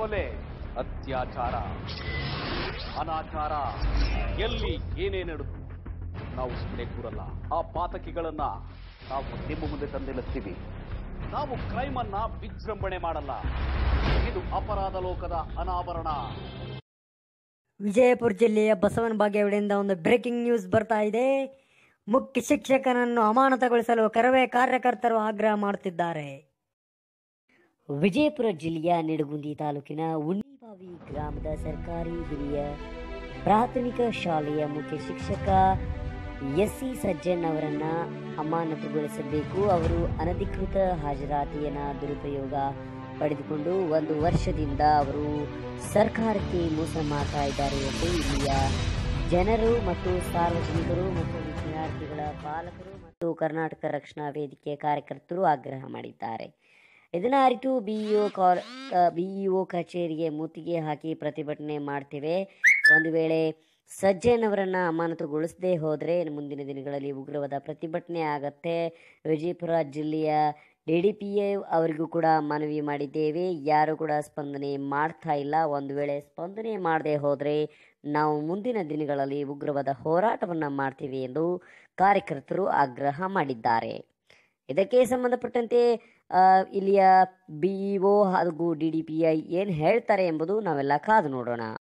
ಕೊಲೆ ಅತ್ಯಾಚಾರ ಅನಾಚಾರ ಎಲ್ಲಿ ಏನೇ ನಡೆದು ನಾವು ಸುಮ್ಮನೆ ಕೂರಲ್ಲ ಆ ಪಾತಕಿಗಳನ್ನ ನಾವು ನಿಮ್ಮ ಮುಂದೆ ತಂದು ನಿಲ್ಲಿಸ್ತೀವಿ ನಾವು ಕ್ರೈಮ್ ಅನ್ನ ವಿಜೃಂಭಣೆ ಮಾಡಲ್ಲ ಇದು ಅಪರಾಧ ಲೋಕದ ಅನಾವರಣ ವಿಜಯಪುರ ಜಿಲ್ಲೆಯ ಬಸವನ ಬಾಗೇವಾಡಿಯಿಂದ ಒಂದು ಬ್ರೇಕಿಂಗ್ ನ್ಯೂಸ್ ಬರ್ತಾ ಇದೆ ಮುಖ್ಯ ಶಿಕ್ಷಕನನ್ನು ಅಮಾನತುಗೊಳಿಸಲು ಕರವೇ ಕಾರ್ಯಕರ್ತರು ಆಗ್ರಹ ಮಾಡುತ್ತಿದ್ದಾರೆ ವಿಜಯಪುರ ಜಿಲ್ಲೆಯ ನಿಡಗುಂದಿ ತಾಲೂಕಿನ ಉಣ್ಣಿಬಾವಿ ಗ್ರಾಮದ ಸರ್ಕಾರಿ ಹಿರಿಯ ಪ್ರಾಥಮಿಕ ಶಾಲೆಯ ಮುಖ್ಯ ಶಿಕ್ಷಕ ಎಸ್ ಸಿ ಸಜ್ಜನ್ ಅವರನ್ನ ಅಮಾನತುಗೊಳಿಸಬೇಕು ಅವರು ಅನಧಿಕೃತ ಹಾಜರಾತಿಯನ್ನ ದುರುಪಯೋಗ ಪಡೆದುಕೊಂಡು ಒಂದು ವರ್ಷದಿಂದ ಅವರು ಸರ್ಕಾರಕ್ಕೆ ಮೋಸ ಮಾಡ್ತಾ ಇದ್ದಾರೆ ಎಂದು ಇಲ್ಲಿಯ ಜನರು ಮತ್ತು ಸಾರ್ವಜನಿಕರು ಮತ್ತು ವಿದ್ಯಾರ್ಥಿಗಳ ಪಾಲಕರು ಮತ್ತು ಕರ್ನಾಟಕ ರಕ್ಷಣಾ ವೇದಿಕೆಯ ಕಾರ್ಯಕರ್ತರು ಆಗ್ರಹ ಮಾಡಿದ್ದಾರೆ ಇದನ್ನು ಅರಿತು ಬಿಇಒ ಕಾಲ್ ಬಿಇಒ ಕಚೇರಿಗೆ ಮುತ್ತಿಗೆ ಹಾಕಿ ಪ್ರತಿಭಟನೆ ಮಾಡ್ತೇವೆ ಒಂದು ವೇಳೆ ಸಜ್ಜನ್ ಅವರನ್ನ ಅಮಾನತುಗೊಳಿಸದೇ ಹೋದರೆ ಮುಂದಿನ ದಿನಗಳಲ್ಲಿ ಉಗ್ರವಾದ ಪ್ರತಿಭಟನೆ ಆಗತ್ತೆ ವಿಜಯಪುರ ಜಿಲ್ಲೆಯ ಡಿ ಡಿ ಪಿ ಎ ಅವರಿಗೂ ಕೂಡ ಮನವಿ ಮಾಡಿದ್ದೇವೆ ಯಾರು ಕೂಡ ಸ್ಪಂದನೆ ಮಾಡ್ತಾ ಇಲ್ಲ ಒಂದು ವೇಳೆ ಸ್ಪಂದನೆ ಮಾಡದೆ ಹೋದರೆ ನಾವು ಮುಂದಿನ ದಿನಗಳಲ್ಲಿ ಉಗ್ರವಾದ ಹೋರಾಟವನ್ನು ಮಾಡ್ತೀವಿ ಎಂದು ಕಾರ್ಯಕರ್ತರು ಆಗ್ರಹ ಮಾಡಿದ್ದಾರೆ ಇದಕ್ಕೆ ಸಂಬಂಧಪಟ್ಟಂತೆ ಆ, ಇಲ್ಲಿಯ ಬಿಇಒ ಹಾಗೂ ಡಿ ಡಿ ಪಿ ಐ ಏನು ಹೇಳ್ತಾರೆ ಎಂಬುದು ನಾವೆಲ್ಲ ಕಾದು ನೋಡೋಣ